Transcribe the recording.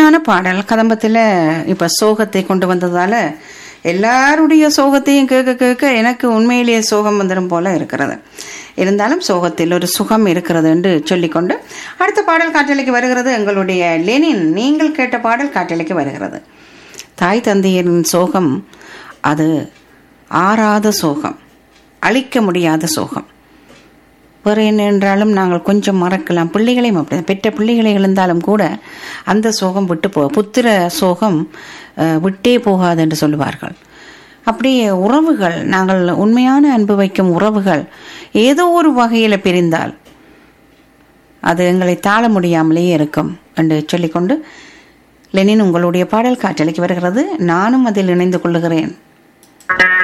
இனிமையான பாடல் கதம்பத்தில் இப்போ சோகத்தை கொண்டு வந்ததால எல்லாருடைய சோகத்தையும் கேட்க கேட்க எனக்கு உண்மையிலேயே சோகம் வந்துடும் போல இருக்கிறது இருந்தாலும் சோகத்தில் ஒரு சுகம் இருக்கிறது என்று சொல்லிக்கொண்டு அடுத்த பாடல் காற்றலைக்கு வருகிறது எங்களுடைய லெனின் நீங்கள் கேட்ட பாடல் காற்றலைக்கு வருகிறது தாய் தந்தையரின் சோகம் அது ஆறாத சோகம் அழிக்க முடியாத சோகம் வேறு என்ன என்றாலும் நாங்கள் கொஞ்சம் மறக்கலாம் பிள்ளைகளையும் அப்படி பெற்ற பிள்ளைகளை இருந்தாலும் கூட அந்த சோகம் விட்டு போ புத்திர சோகம் அஹ், விட்டே போகாது என்று சொல்லுவார்கள் அப்படியே உறவுகள் நாங்கள் உண்மையான அன்பு வைக்கும் உறவுகள் ஏதோ ஒரு வகையில் பிரிந்தால் அது எங்களை தாழ முடியாமலேயே இருக்கும் என்று சொல்லிக்கொண்டு லெனின் உங்களுடைய பாடல் காற்றலைக்கு வருகிறது நானும் அதில் இணைந்து கொள்ளுகிறேன்